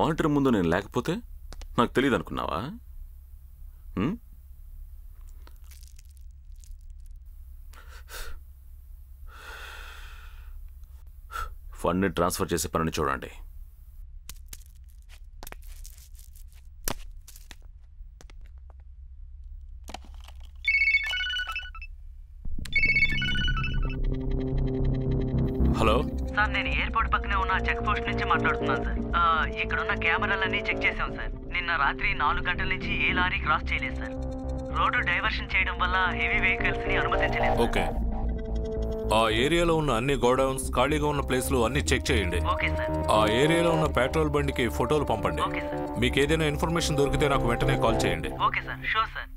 Monitor ముందు నేను లేకపోతే నాకు తెలియదు అనుకున్నావా హ్మ్? ఫండ్ని ట్రాన్స్ఫర్ చేసే పనిని చూడండి హలో సార్ నేను ఎయిర్పోర్ట్ పక్కనే ఉన్న చెక్ పోస్ట్ నుంచి మాట్లాడుతున్నాను సార్ ఆ, ఇక్కడ ఉన్న కెమెరాలన్నీ చెక్ చేసాం సార్ నిన్న రాత్రి నాలుగు గంటల నుంచి ఏ లారీ క్రాస్ చేయలేదు సార్ రోడ్డు డైవర్షన్ చేయడం వల్ల హెవీ వెహికల్స్ ని అనుమతించలేదు ఓకే ఆ ఏరియాలో ఉన్న అన్ని గోడౌన్స్ ఖాళీగా ఉన్న ప్లేస్లు అన్ని చెక్ చేయండి ఓకే సార్ ఆ ఏరియాలో ఉన్న పెట్రోల్ బండికి ఫోటోలు పంపండి ఓకే సార్ మీకు ఏదైనా ఇన్ఫర్మేషన్ దొరికితే నాకు వెంటనే కాల్ చేయండి ఓకే సార్ షూర్ సార్